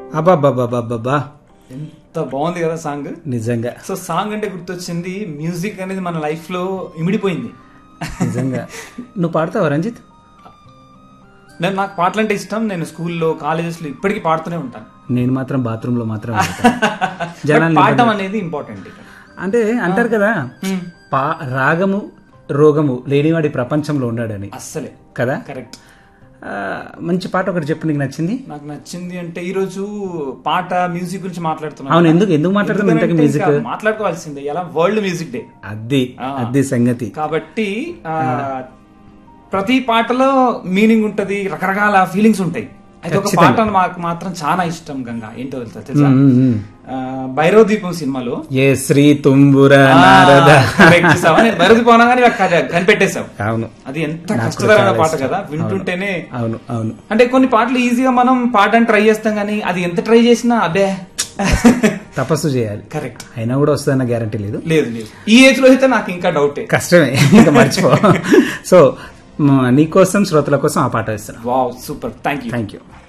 అబ్బాబ్బాబ్బాబ్బా ఎంత బాగుంది కదా సాంగ్ నిజంగా సో సాంగ్ అంటే గుర్తొచ్చింది మ్యూజిక్ అనేది మన లైఫ్ లో ఇమిడిపోయింది నిజంగా నువ్వు పాడతావా రంజిత్ నేను నాకు పాటలు అంటే ఇష్టం నేను స్కూల్లో కాలేజెస్ లో ఇప్పటికీ పాడుతూనే ఉంటాను నేను మాత్రం బాత్రూమ్ లో మాత్రం పాడతాను. But జనాల్ని పాడటం అనేది ఇంపార్టెంట్ అంటే అంటారు కదా పా రాగము రోగము లేనివాడి ప్రపంచంలో ఉన్నాడని అస్సలే కదా కరెక్ట్ ఆ, మంచి పాట ఒకటి చెప్పు నీకు నచ్చింది నాకు నచ్చింది అంటే ఈ రోజు పాట మ్యూజిక్ గురించి మాట్లాడుతున్నాం అవును, ఎందుకు- ఎందుకు మాట్లాడుతున్నాం ఇంతకీ ఎందుకంటే music? ఇంకా మాట్లాడుకోవాల్సిందే ఎలా వరల్డ్ మ్యూజిక్ డే అద్ది ఆ. అద్ది సంగతి కాబట్టి ఆ, ప్రతి పాటలో మీనింగ్ ఉంటది రకరకాల ఫీలింగ్స్ ఉంటాయి అయితే ఒక పాట మాకు మాత్రం చాలా ఇష్టం గంగా ఏంటో తెలుసా తెలుసా ఉమ్, ఉమ్. ఆ, భైరవ దీపం సినిమాలో ఏ శ్రీ తుంబుర నారద correct చూసావా? నేను భైరవ దీపం అనగానే నాకు అది కనిపెట్టేశావు అవును అది ఎంత నాకు కష్టతరమైన చాలా పాట ఇష్టం. కదా వింటుంటేనే అవును అవును అంటే కొన్ని పాటలు ఈజీగా మనం పాడడానికి ట్రై చేస్తాం కానీ అది ఎంత ట్రై చేసినా అదే తపస్సు చేయాలి కరెక్ట్ అయినా కూడా వస్తుందన్న గ్యారంటీ లేదు లేదు లేదు ఈ ఏజ్ లో అయితే నాకు ఇంకా డౌటే కష్టమే ఇంకా మర్చిపో సో మ- నీకోసం శ్రోతల కోసం ఆ పాట ఇస్తున్నా wow super thank you thank you